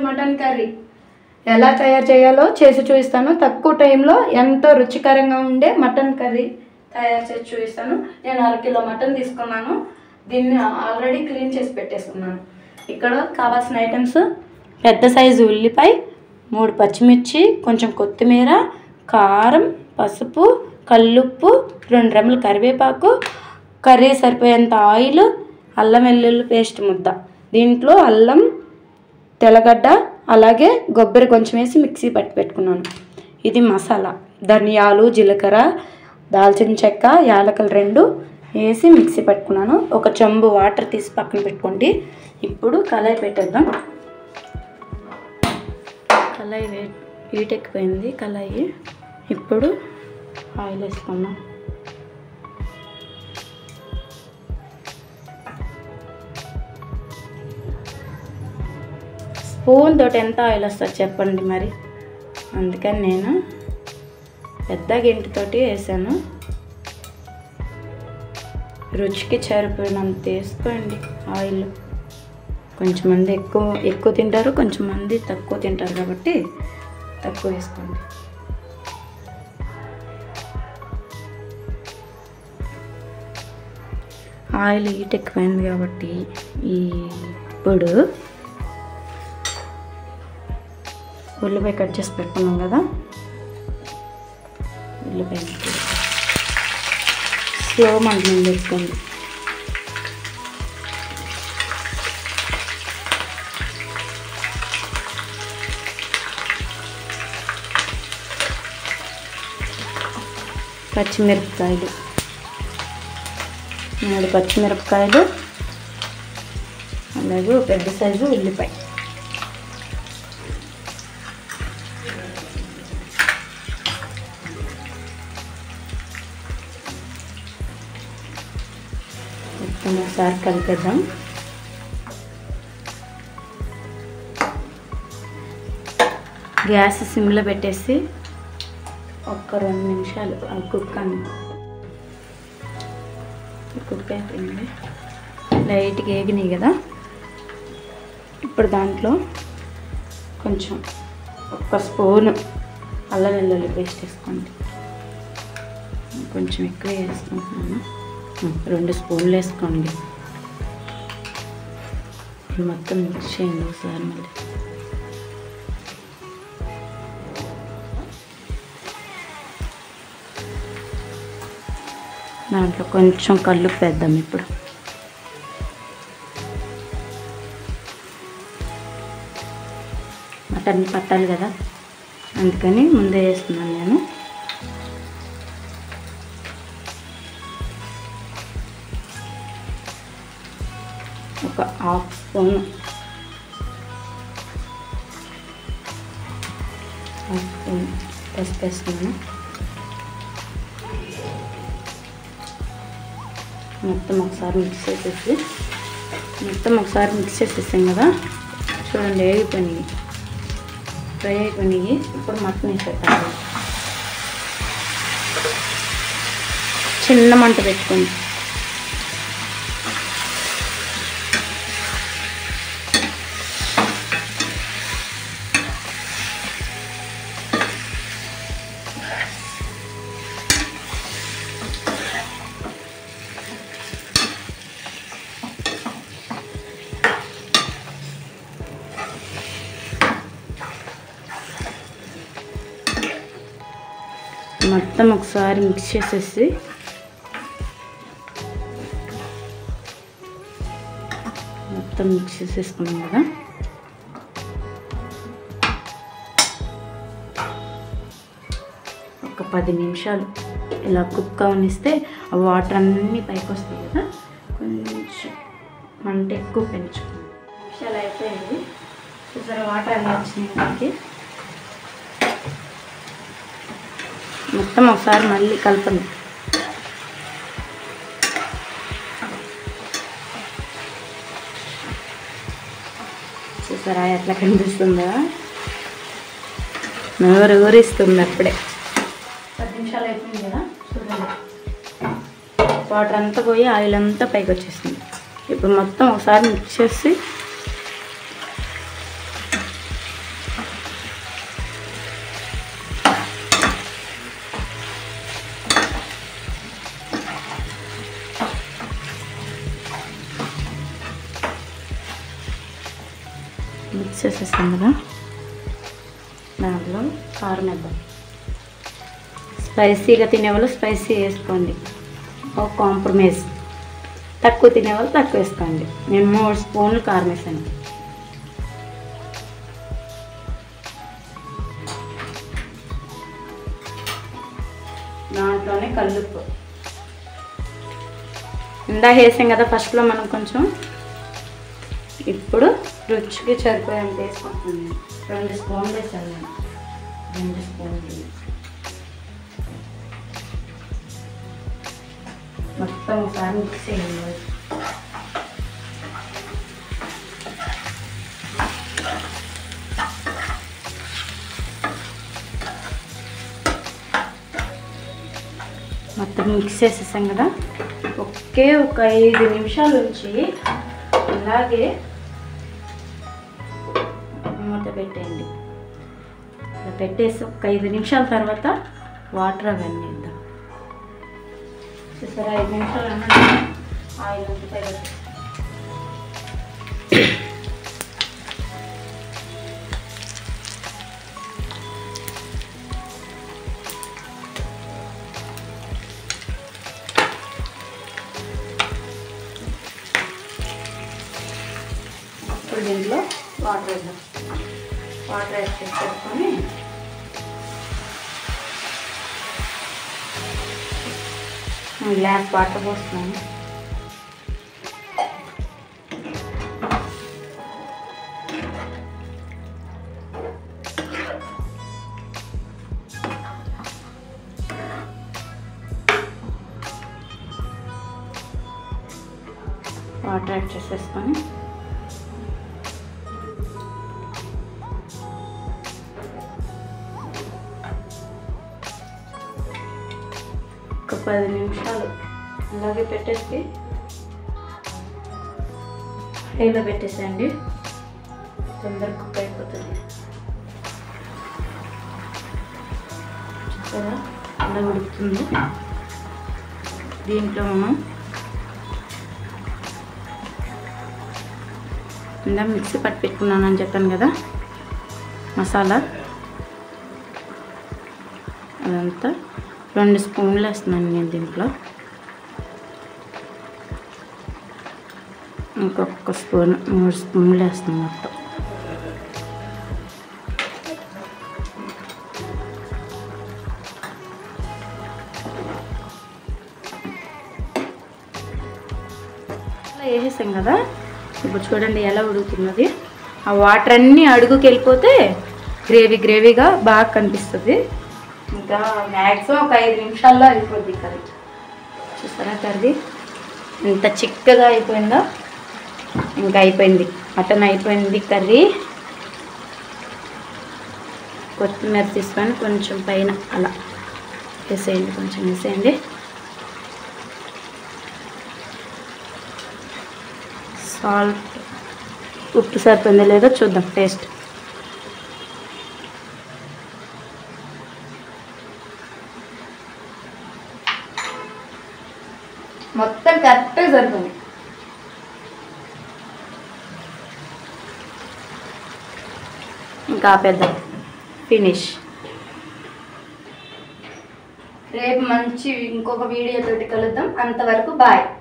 mutton curry ఎలా తయారు చేయాలో చేసి చూపిస్తాను తక్కువ టైంలో ఎంతో రుచికరంగా ఉండే మటన్ కర్రీ తయారు చేసి చూపిస్తాను నేను అర కిలో మటన్ తీసుకున్నాను దీన్ని ఆల్రెడీ క్లీన్ చేసి పెట్టేసుకున్నాను ఇక్కడ కావాల్సిన ఐటమ్స్ పెద్ద సైజు ఉల్లిపాయ మూడు పచ్చిమిర్చి కొంచెం కొత్తిమీర కారం పసుపు కల్లుప్పు రెండు రెమ్మల కరివేపాకు కర్రీ సరిపోయేంత ఆయిల్ అల్లం వెల్లుల్లి పేస్ట్ ముద్ద దీంట్లో అల్లం తెల్లగడ్డ అలాగే కొబ్బరి కొంచెం వేసి మిక్సీ పట్టి పెట్టుకున్నాను ఇది మసాలా ధనియాలు జీలకర్ర దాల్చిన చెక్క యాలకలు రెండు వేసి మిక్సీ పట్టుకున్నాను ఒక చెంబు వాటర్ తీసి పక్కన పెట్టుకోండి ఇప్పుడు కళాయి పెట్టేద్దాం కళాయి వే హీటెక్కిపోయింది కళాయి ఇప్పుడు ఆయిల్ వేసుకుందాం స్పూన్ తోటి ఎంత ఆయిల్ వస్తుంది చెప్పండి మరి అందుకని నేను పెద్ద గింటితోటి వేసాను రుచికి సరిపోయినంత వేసుకోండి ఆయిల్ కొంచెం మంది ఎక్కువ ఎక్కువ తింటారు కొంచెం మంది తక్కువ తింటారు కాబట్టి తక్కువ వేసుకోండి ఆయిల్ హీట్ ఎక్కువైంది కాబట్టి ఈ ఇప్పుడు ఉల్లిపాయ కట్ చేసి పెట్టుకున్నాం కదా ఉల్లిపాయ స్లో మంట మీద పెట్టుకోండి పచ్చిమిరపకాయలు మూడు పచ్చిమిరపకాయలు అలాగే ఒక పెద్ద సైజు ఉల్లిపాయ మొత్తం ఒకసారి కలిపేద్దాం గ్యాస్ సిమ్లో పెట్టేసి ఒక్క రెండు నిమిషాలు ఆ కుక్ అని కుక్ అయిపోయింది లైట్గా ఏగినాయి కదా ఇప్పుడు దాంట్లో కొంచెం ఒక్క స్పూను అల్లం వెల్లుల్లి పేస్ట్ వేసుకోండి కొంచెం ఎక్కువ వేసుకుంటున్నాను రెండు స్పూన్లు వేసుకోండి ఇది మొత్తం మిక్స్ చేయండి ఒకసారి మళ్ళీ దాంట్లో కొంచెం కళ్ళు పెద్దాం ఇప్పుడు మటన్ పట్టాలి కదా అందుకని ముందే వేస్తున్నాను నేను ఒక హాఫ్ స్పూన్ హాఫ్ స్పూన్ పసుపు వేస్తున్నాను మొత్తం ఒకసారి మిక్స్ చేసేసి మొత్తం ఒకసారి మిక్స్ చేసేసాం కదా చూడండి వేగిపోయినాయి ఫ్రై అయిపోయినాయి ఇప్పుడు మటన్ వేసేస్తాను చిన్న మంట పెట్టుకోండి మొత్తం ఒకసారి మిక్స్ చేసేసి మొత్తం మిక్స్ చేసేసుకున్నాం కదా ఒక పది నిమిషాలు ఇలా కుక్ అవనిస్తే ఆ వాటర్ అన్నీ పైకి వస్తాయి కదా కొంచెం మంట ఎక్కువ పెంచుకోండి నిమిషాలు అయిపోయింది చూసారా వాటర్ అన్నీ వచ్చినాయి మనకి మొత్తం ఒకసారి మళ్ళీ కలపండి చూసారా ఎట్లా కనిపిస్తుందా నోరు ఊరిస్తుంది అప్పుడే పది నిమిషాలు అయిపోయింది కదా చూడండి వాటర్ అంతా పోయి ఆయిల్ అంతా పైకి వచ్చేసింది ఇప్పుడు మొత్తం ఒకసారి మిక్స్ చేసి మిక్స్ చేసేస్తాం కదా దాంట్లో కారం వేద్దాం స్పైసీగా తినేవాళ్ళు స్పైసీ వేసుకోండి ఒక కాంప్రమైజ్ తక్కువ తినేవాళ్ళు తక్కువ వేసుకోండి నేను మూడు స్పూన్లు కారం వేసాను దాంట్లోనే కల్లుప్పు ఇందా వేసాం కదా ఫస్ట్లో మనం కొంచెం ఇప్పుడు రుచికి సరిపోయేంత వేసుకుంటున్నాను రెండు స్పూన్లు వేసాను నేను రెండు స్పూన్లు మొత్తం ఒకసారి మిక్స్ చేయండి మొత్తం మిక్స్ చేసేసాం కదా ఒకే ఒక ఐదు నిమిషాల నుంచి ఇలాగే మూత పెట్టేయండి ఇలా పెట్టేసి ఒక ఐదు నిమిషాల తర్వాత వాటర్ అవన్నీ ఇద్దాం చూసారా ఐదు నిమిషాలు అన్నది ఆయిల్ అంతా పైకి ఇప్పుడు దీంట్లో వాటర్ వేద్దాం వాటర్ యాడ్ చేసేసుకొని గ్లాస్ వాటర్ పోస్తున్నాను వాటర్ యాడ్ చేసేసుకొని ఒక పది నిమిషాలు అలాగే పెట్టేసి హైలో పెట్టేసేయండి తొందరగా కుక్ అయిపోతుంది చూసారా అలా ఉడుకుతుంది దీంట్లో మనం ఇందా మిక్సీ పట్టి పెట్టుకున్నాను అని చెప్పాను కదా మసాలా అదంతా రెండు స్పూన్లు వేస్తున్నాను నేను దీంట్లో ఇంకొక స్పూన్ మూడు స్పూన్లు వేస్తున్నాను మొత్తం అలా వేసేసాం కదా ఇప్పుడు చూడండి ఎలా ఉడుకుతున్నది ఆ వాటర్ అన్నీ అడుగుకి వెళ్ళిపోతే గ్రేవీ గ్రేవీగా బాగా కనిపిస్తుంది ఇంకా మ్యాక్సిమం ఒక ఐదు నిమిషాల్లో అయిపోద్ది కర్రీ చూసారా కర్రీ ఎంత చిక్కగా అయిపోయిందో ఇంకా అయిపోయింది మటన్ అయిపోయింది కర్రీ కొత్తిమీర తీసుకొని కొంచెం పైన అలా వేసేయండి కొంచెం వేసేయండి సాల్ట్ ఉప్పు సరిపోయిందో లేదో చూద్దాం టేస్ట్ మొత్తం కరెక్ట్గా సరిపోయింది ఇంకా ఆపేద్దాం ఫినిష్ రేపు మంచి ఇంకొక వీడియో తోటి కలుద్దాం అంతవరకు బాయ్